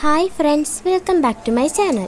hi friends welcome back to my channel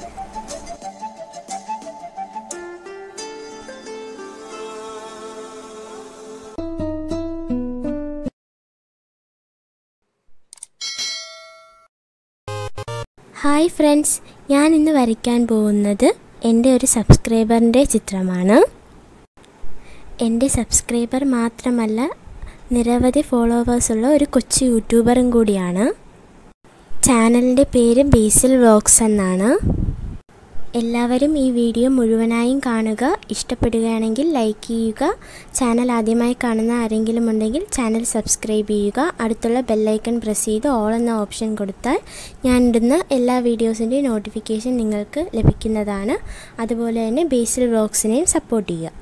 hi friends ഞാൻ ഇന്ന് വരയ്ക്കാൻ പോകുന്നത് എൻ്റെ ഒരു സബ്സ്ക്രൈബറിൻ്റെ ചിത്രമാണ് എൻ്റെ സബ്സ്ക്രൈബർ മാത്രമല്ല നിരവധി ഫോളോവേഴ്സുള്ള ഒരു കൊച്ചു യൂട്യൂബറും കൂടിയാണ് ചാനലിൻ്റെ പേര് ബേസിൽ വ്ളോഗ്സ് എന്നാണ് എല്ലാവരും ഈ വീഡിയോ മുഴുവനായും കാണുക ഇഷ്ടപ്പെടുകയാണെങ്കിൽ ലൈക്ക് ചെയ്യുക ചാനൽ ആദ്യമായി കാണുന്ന ആരെങ്കിലും ഉണ്ടെങ്കിൽ ചാനൽ സബ്സ്ക്രൈബ് ചെയ്യുക അടുത്തുള്ള ബെല്ലൈക്കൺ പ്രസ് ചെയ്ത് ഓൾ എന്ന ഓപ്ഷൻ കൊടുത്താൽ ഞാൻ ഇടുന്ന എല്ലാ വീഡിയോസിൻ്റെയും നോട്ടിഫിക്കേഷൻ നിങ്ങൾക്ക് ലഭിക്കുന്നതാണ് അതുപോലെ തന്നെ ബേസിൽ വ്ളോഗ്സിനെയും സപ്പോർട്ട് ചെയ്യുക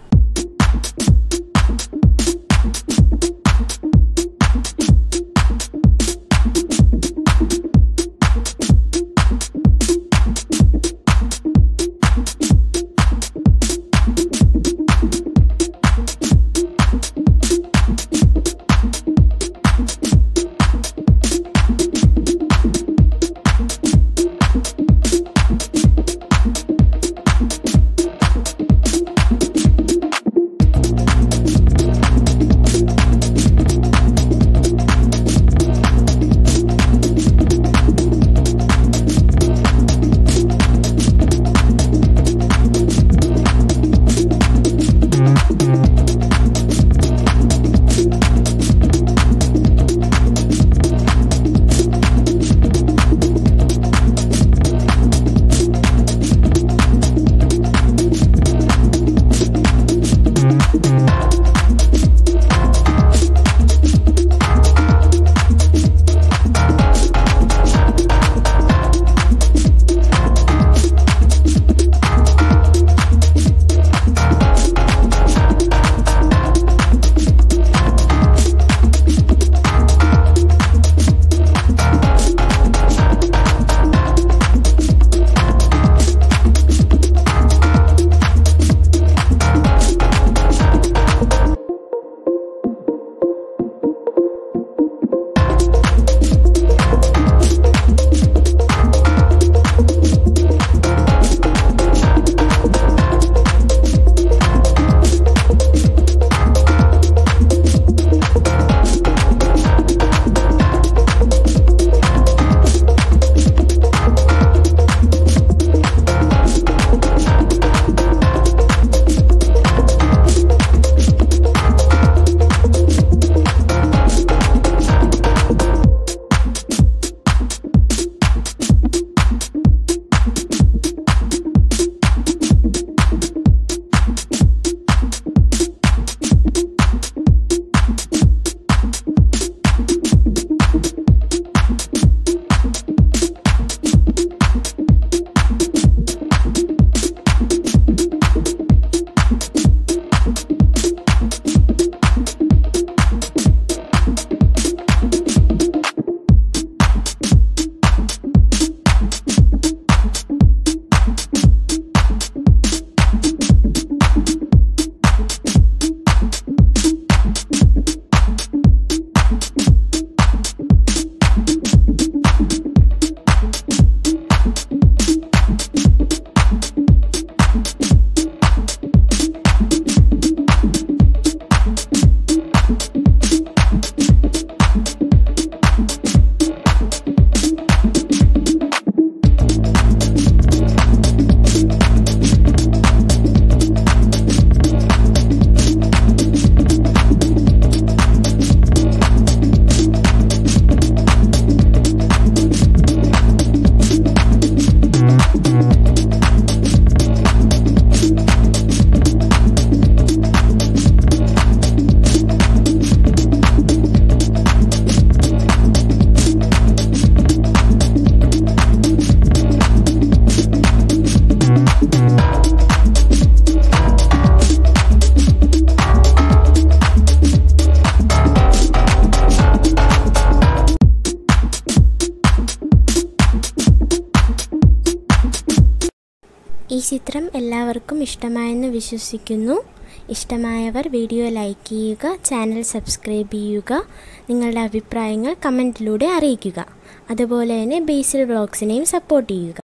ഈ ചിത്രം എല്ലാവർക്കും ഇഷ്ടമായെന്ന് വിശ്വസിക്കുന്നു ഇഷ്ടമായവർ വീഡിയോ ലൈക്ക് ചെയ്യുക ചാനൽ സബ്സ്ക്രൈബ് ചെയ്യുക നിങ്ങളുടെ അഭിപ്രായങ്ങൾ കമൻറ്റിലൂടെ അറിയിക്കുക അതുപോലെ തന്നെ ബേസിൽ വ്ളോഗ്സിനെയും സപ്പോർട്ട് ചെയ്യുക